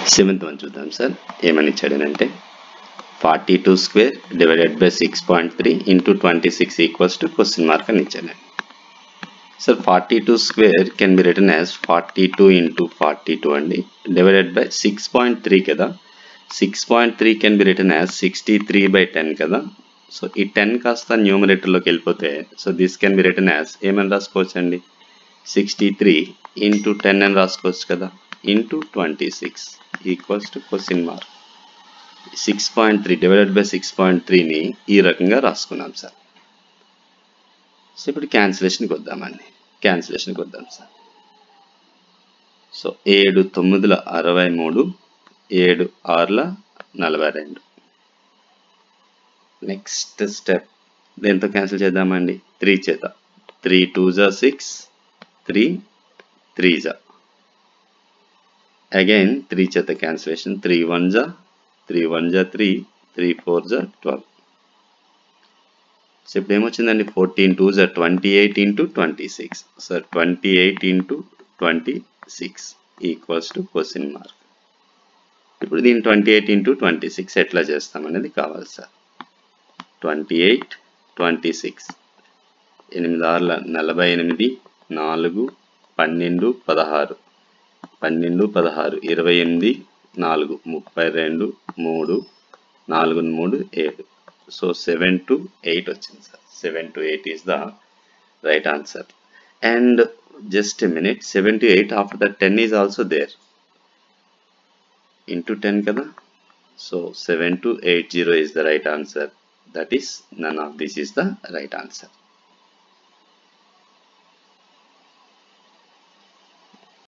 seventh one చూద్దాం sir ఏమని ఇచ్చాడనంటే forty two square divided by six point three into twenty six equals to question mark అని ఇచ్చాడు sir forty two square can be return as forty two into forty two అండి divided by six point three కదా six point three can be return as sixty three by ten కదా so ఈ ten కాస్త న్యూమరేటర్లోకి వెళ్ళిపోతే so this can be return as ఏమని రాసుకోవచ్చు అండి సిక్స్టీ త్రీ ఇంటూ టెన్ అని రాసుకోవచ్చు కదా into twenty six equals to question mark six point three divided by six point త్రీని ఈ రకంగా రాసుకున్నాం సార్ సో ఇప్పుడు క్యాన్సిలేషన్కి వద్దామండి క్యాన్సిలేషన్కి వద్దాం సార్ సో ఏడు తొమ్మిదిల అరవై మూడు ఏడు ఆరుల నలభై రెండు నెక్స్ట్ స్టెప్ దేంతో క్యాన్సిల్ చేద్దామండి త్రీ చేత త్రీ టూ జా సిక్స్ త్రీ త్రీ జా అగైన్ త్రీ చేత క్యాన్సిలేషన్ త్రీ వన్ జా త్రీ వన్ జా త్రీ త్రీ ఫోర్ జా ట్వెల్వ్ సో ఇప్పుడు ఏమొచ్చిందండి ఫోర్టీన్ టూ జా twenty eight into twenty six so twenty eight into twenty six equals to question mark ఇప్పుడు దీన్ని twenty eight into twenty six ఎట్లా చేస్తామనేది కావాలి sir twenty eight twenty six ఎనిమిది ఆరుల నలభై ఎనిమిది నాలుగు పన్నెండు పదహారు పన్నెండు పదహారు ఇరవై ఎనిమిది నాలుగు ముప్పై రెండు మూడు నాలుగు మూడు ఏడు సో సెవెన్ టు ఎయిట్ వచ్చింది sir seven two eight is the right answer and just a minute seven two eight after that ten is also there into ten కదా so seven two eight zero is the right answer that is none of this is the right answer